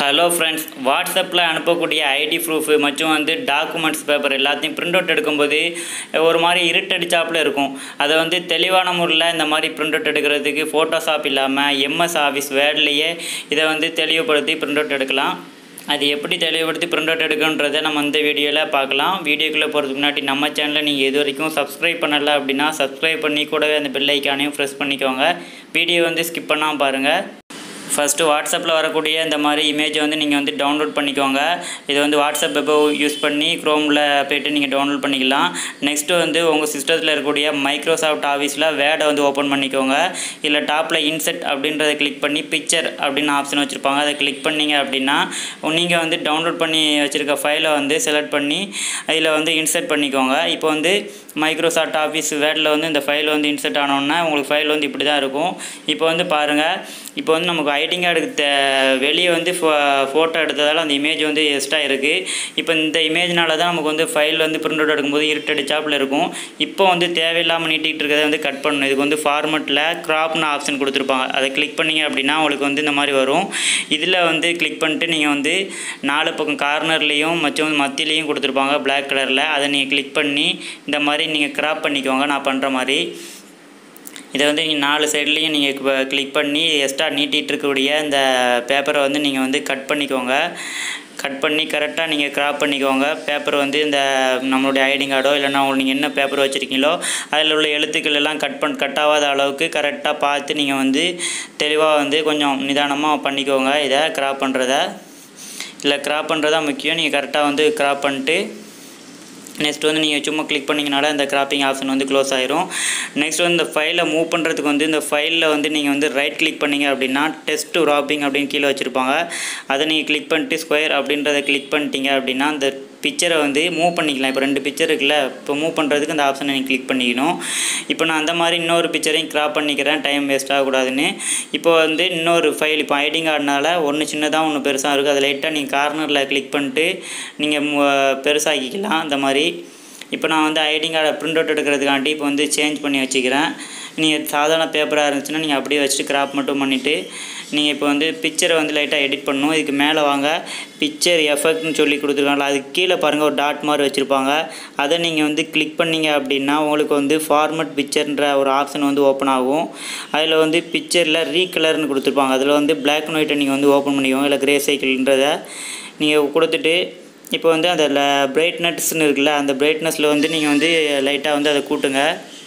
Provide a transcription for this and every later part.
hello friends வாட்ஸ்அப்பில் அனுப்பக்கூடிய ID proof மற்றும் வந்து டாக்குமெண்ட்ஸ் பேப்பர் எல்லாத்தையும் பிரிண்ட் அவுட் எடுக்கும்போது ஒரு மாதிரி இருட்டடிச்சாப்பில் இருக்கும் அதை வந்து தெளிவான முறையில் இந்த மாதிரி பிரிண்ட் அவுட் எடுக்கிறதுக்கு ஃபோட்டோஷாப் இல்லாமல் எம்எஸ் ஆஃபீஸ் வேர்ட்லேயே இதை வந்து தெளிவுபடுத்தி பிரிண்ட் அவுட் எடுக்கலாம் அது எப்படி தெளிவுபடுத்தி பிரிண்ட் அவுட் எடுக்குன்றதை நம்ம இந்த வீடியோவில் பார்க்கலாம் வீடியோக்குள்ளே போகிறதுக்கு முன்னாடி நம்ம சேனலை நீங்கள் இது வரைக்கும் சப்ஸ்கிரைப் பண்ணல அப்படின்னா சப்ஸ்கிரைப் பண்ணி கூடவே அந்த பெல் ஐக்கானையும் ப்ரெஸ் பண்ணிக்கோங்க வீடியோ வந்து ஸ்கிப் பண்ணாமல் பாருங்கள் ஃபஸ்ட்டு வாட்ஸ்அப்பில் வரக்கூடிய இந்த மாதிரி இமேஜை வந்து நீங்கள் வந்து டவுன்லோட் பண்ணிக்கோங்க இது வந்து வாட்ஸ்அப் எப்போ யூஸ் பண்ணி க்ரோமில் போய்ட்டு நீங்கள் டவுன்லோட் பண்ணிக்கலாம் நெக்ஸ்ட்டு வந்து உங்கள் சிஸ்டத்தில் இருக்கக்கூடிய மைக்ரோசாஃப்ட் ஆஃபீஸில் வேர்டை வந்து ஓப்பன் பண்ணிக்கோங்க இல்லை டாப்பில் இன்செட் அப்படின்றத கிளிக் பண்ணி பிக்சர் அப்படின்னு ஆப்ஷன் வச்சுருப்பாங்க அதை கிளிக் பண்ணீங்க அப்படின்னா நீங்கள் வந்து டவுன்லோட் பண்ணி வச்சுருக்க ஃபைலை வந்து செலக்ட் பண்ணி அதில் வந்து இன்செர்ட் பண்ணிக்கோங்க இப்போ வந்து மைக்ரோசாஃப்ட் ஆஃபீஸ் வேர்டில் வந்து இந்த ஃபைல் வந்து இன்செர்ட் ஆனோன்னா உங்களுக்கு ஃபைல் வந்து இப்படி தான் இருக்கும் இப்போ வந்து பாருங்கள் இப்போ வந்து நமக்கு ஐடிங் கார்டுக்கு தே வெளியே வந்து ஃபோ ஃபோட்டோ எடுத்ததால் அந்த இமேஜ் வந்து எக்ஸ்ட்ரா இருக்குது இப்போ இந்த இமேஜ்னால தான் நமக்கு வந்து ஃபைல் வந்து பிரிண்ட் அவுட் எடுக்கும்போது இருட்டடிச்சாப்பில் இருக்கும் இப்போ வந்து தேவையில்லாமல் நீட்டிகிட்டு இருக்கிறத வந்து கட் பண்ணணும் இதுக்கு வந்து ஃபார்மெட்டில் க்ராப்னு ஆப்ஷன் கொடுத்துருப்பாங்க அதை கிளிக் பண்ணிங்க அப்படின்னா உங்களுக்கு வந்து இந்த மாதிரி வரும் இதில் வந்து கிளிக் பண்ணிட்டு நீங்கள் வந்து நாலு பக்கம் கார்னர்லேயும் மற்றும் மத்தியிலையும் கொடுத்துருப்பாங்க பிளாக் கலரில் அதை நீங்கள் கிளிக் பண்ணி இந்த மாதிரி நீங்கள் க்ராப் பண்ணிக்கோங்க நான் பண்ணுற மாதிரி இதை வந்து நீங்கள் நாலு சைட்லேயும் நீங்கள் கிளிக் பண்ணி எக்ஸ்ட்ரா நீட்டிகிட்டு இருக்கக்கூடிய இந்த பேப்பரை வந்து நீங்கள் வந்து கட் பண்ணிக்கோங்க கட் பண்ணி கரெக்டாக நீங்கள் க்ராப் பண்ணிக்கோங்க பேப்பர் வந்து இந்த நம்மளுடைய ஐடி கார்டோ இல்லைனா நீங்கள் என்ன பேப்பர் வச்சுருக்கீங்களோ அதில் உள்ள எழுத்துக்கள் எல்லாம் கட் பண் கட் ஆகாத அளவுக்கு கரெக்டாக பார்த்து நீங்கள் வந்து தெளிவாக வந்து கொஞ்சம் நிதானமாக பண்ணிக்கோங்க இதை க்ராப் பண்ணுறத இல்லை க்ராப் பண்ணுறதா முக்கியம் நீங்கள் கரெக்டாக வந்து க்ராப் பண்ணிட்டு நெக்ஸ்ட் வந்து நீங்கள் சும்மா கிளிக் பண்ணிங்கனால இந்த கிராப்பிங் ஆப்ஷன் வந்து க்ளோஸ் ஆயிரும் நெக்ஸ்ட் வந்து இந்த ஃபைலை மூவ் பண்ணுறதுக்கு வந்து இந்த ஃபைலில் வந்து நீங்கள் வந்து ரைட் கிளிக் பண்ணிங்க அப்படின்னா டெஸ்ட் ராப்பிங் அப்படின்னு கீழே வச்சுருப்பாங்க அதை நீங்கள் கிளிக் பண்ணிட்டு ஸ்கொயர் அப்படின்றத கிளிக் பண்ணிட்டீங்க அப்படின்னா அந்த பிக்சரை வந்து மூவ் பண்ணிக்கலாம் இப்போ ரெண்டு பிக்சர் இருக்குல்ல இப்போ மூவ் பண்ணுறதுக்கு அந்த ஆப்ஷனை நீங்கள் கிளிக் பண்ணிக்கணும் இப்போ நான் அந்த மாதிரி இன்னொரு பிக்சரையும் க்ராப் பண்ணிக்கிறேன் டைம் வேஸ்ட் ஆகக்கூடாதுன்னு இப்போ வந்து இன்னொரு ஃபைல் இப்போ ஐடி கார்டுனால ஒன்று சின்னதாக ஒன்று பெருசாக இருக்குது அதை லைட்டாக நீங்கள் கார்னரில் கிளிக் பண்ணிட்டு நீங்கள் பெருசாக்கிக்கலாம் அந்த மாதிரி இப்போ நான் வந்து ஐடி கார்டை ப்ரிண்ட் அவுட் எடுக்கிறதுக்காண்டி இப்போ வந்து சேஞ்ச் பண்ணி வச்சுக்கிறேன் நீங்கள் சாதாரண பேப்பராக இருந்துச்சுன்னா நீங்கள் அப்படியே வச்சுட்டு கிராப் மட்டும் பண்ணிவிட்டு நீங்கள் இப்போ வந்து பிக்சரை வந்து லைட்டாக எடிட் பண்ணணும் இதுக்கு மேலே வாங்க பிக்சர் எஃபெக்ட்னு சொல்லி கொடுத்துருக்காங்களா அதுக்கு கீழே பாருங்கள் ஒரு டாட் மாதிரி வச்சுருப்பாங்க அதை நீங்கள் வந்து கிளிக் பண்ணிங்க அப்படின்னா உங்களுக்கு வந்து ஃபார்மட் பிக்சர்ன்ற ஒரு ஆப்ஷன் வந்து ஓப்பன் ஆகும் அதில் வந்து பிக்சரில் ரீகலர்னு கொடுத்துருப்பாங்க அதில் வந்து பிளாக் அண்ட் ஒயிட்டை நீங்கள் வந்து ஓப்பன் பண்ணிக்கோங்க இல்லை கிரே சைக்கிள்ன்றதை நீங்கள் கொடுத்துட்டு இப்போ வந்து அந்த பிரைட்னஸ்ன்னு இருக்குல்ல அந்த பிரைட்னஸில் வந்து நீங்கள் வந்து லைட்டாக வந்து அதை கூட்டுங்க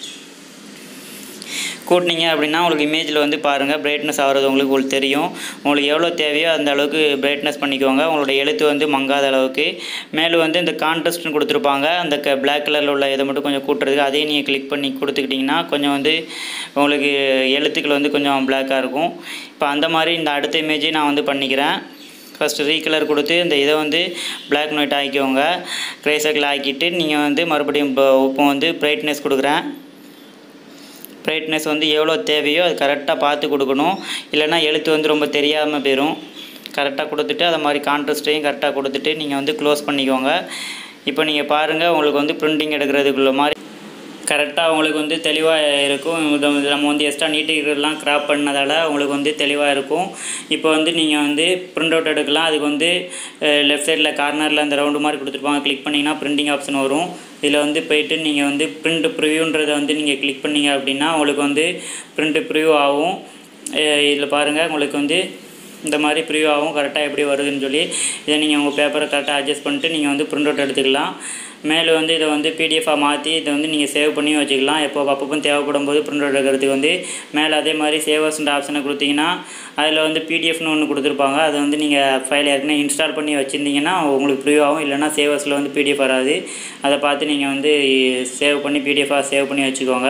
கூட்டினீங்க அப்படின்னா உங்களுக்கு இமேஜில் வந்து பாருங்கள் பிரைட்னஸ் ஆகிறது உங்களுக்கு உங்களுக்கு தெரியும் உங்களுக்கு எவ்வளோ தேவையோ அந்த அளவுக்கு பிரைட்னஸ் பண்ணிக்கோங்க உங்களோட எழுத்து வந்து மங்காத அளவுக்கு மேலும் வந்து இந்த கான்ட்ரஸ்ட்னு கொடுத்துருப்பாங்க அந்த க பிளாக் கலரில் உள்ள இதை மட்டும் கொஞ்சம் கூட்டுறதுக்கு அதையும் நீங்கள் கிளிக் பண்ணி கொடுத்துக்கிட்டிங்கன்னா கொஞ்சம் வந்து உங்களுக்கு எழுத்துக்கள் வந்து கொஞ்சம் பிளாக்காக இருக்கும் இப்போ அந்த மாதிரி இந்த அடுத்த இமேஜையும் நான் வந்து பண்ணிக்கிறேன் ஃபஸ்ட்டு ரீகலர் கொடுத்து இந்த இதை வந்து பிளாக் அண்ட் ஒயிட் ஆக்கிக்கோங்க க்ரே சர்க்கிள் ஆக்கிட்டு நீங்கள் வந்து மறுபடியும் இப்போ இப்போ வந்து பிரைட்னஸ் கொடுக்குறேன் பிரைட்னஸ் வந்து எவ்வளோ தேவையோ அது கரெக்டாக பார்த்து கொடுக்கணும் இல்லைனா எழுத்து வந்து ரொம்ப தெரியாமல் போயிடும் கரெக்டாக கொடுத்துட்டு அதை மாதிரி கான்ட்ரஸ்ட்டையும் கரெக்டாக கொடுத்துட்டு நீங்கள் வந்து க்ளோஸ் பண்ணிக்கோங்க இப்போ நீங்கள் பாருங்கள் உங்களுக்கு வந்து ப்ரிண்டிங் எடுக்கிறதுக்குள்ள மாதிரி கரெக்டாக உங்களுக்கு வந்து தெளிவாக இருக்கும் இது வந்து நம்ம வந்து எக்ஸ்ட்ரா நீட்டிக்கிறதுலாம் க்ராப் பண்ணதால் உங்களுக்கு வந்து தெளிவாக இருக்கும் இப்போ வந்து நீங்கள் வந்து ப்ரிண்ட் அவுட் எடுக்கலாம் அதுக்கு வந்து லெஃப்ட் சைடில் கார்னரில் அந்த ரவுண்டு மாதிரி கொடுத்துருப்பாங்க கிளிக் பண்ணிங்கன்னா பிரிண்டிங் ஆப்ஷன் வரும் இதில் வந்து போயிட்டு நீங்கள் வந்து பிரிண்ட் ப்ரிவ்யூன்றதை வந்து நீங்கள் கிளிக் பண்ணீங்க அப்படின்னா உங்களுக்கு வந்து பிரிண்ட் ப்ரிவ்யூ ஆகும் இதில் பாருங்கள் உங்களுக்கு வந்து இந்த மாதிரி ப்ரிவ்யூ ஆகும் கரெக்டாக எப்படி வருதுன்னு சொல்லி இதை நீங்கள் உங்கள் பேப்பரை கரெக்டாக அட்ஜஸ்ட் பண்ணிட்டு நீங்கள் வந்து ப்ரிண்ட் அவுட் எடுத்துக்கலாம் மேலே வந்து இதை வந்து பிடிஎஃபாக மாற்றி இதை வந்து நீங்கள் சேவ் பண்ணி வச்சுக்கலாம் எப்போ அப்பப்போ தேவைப்படும் போது ப்ரிண்ட் அவுட் எடுக்கிறதுக்கு வந்து மேலே அதே மாதிரி சேவர்ஸ்ன்ற ஆப்ஷனை கொடுத்தீங்கன்னா அதில் வந்து பிடிஎஃப்னு ஒன்று கொடுத்துருப்பாங்க அதை வந்து நீங்கள் ஃபைல் ஏற்கனவே இன்ஸ்டால் பண்ணி வச்சுருந்தீங்கன்னா உங்களுக்கு ப்ரியூ ஆகும் இல்லைனா சேவர்ஸில் வந்து பிடிஎஃப் வராது அதை பார்த்து நீங்கள் வந்து சேவ் பண்ணி பிடிஎஃபாக சேவ் பண்ணி வச்சுக்கோங்க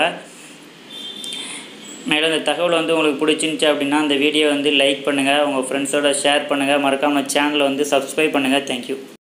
மேலும் இந்த தகவல் வந்து உங்களுக்கு பிடிச்சிருந்துச்சி அப்படின்னா இந்த வீடியோ வந்து லைக் பண்ணுங்கள் உங்கள் ஃப்ரெண்ட்ஸோட ஷேர் பண்ணுங்கள் மறக்காமல் சேனலை வந்து சப்ஸ்கிரைப் பண்ணுங்கள் தேங்க்யூ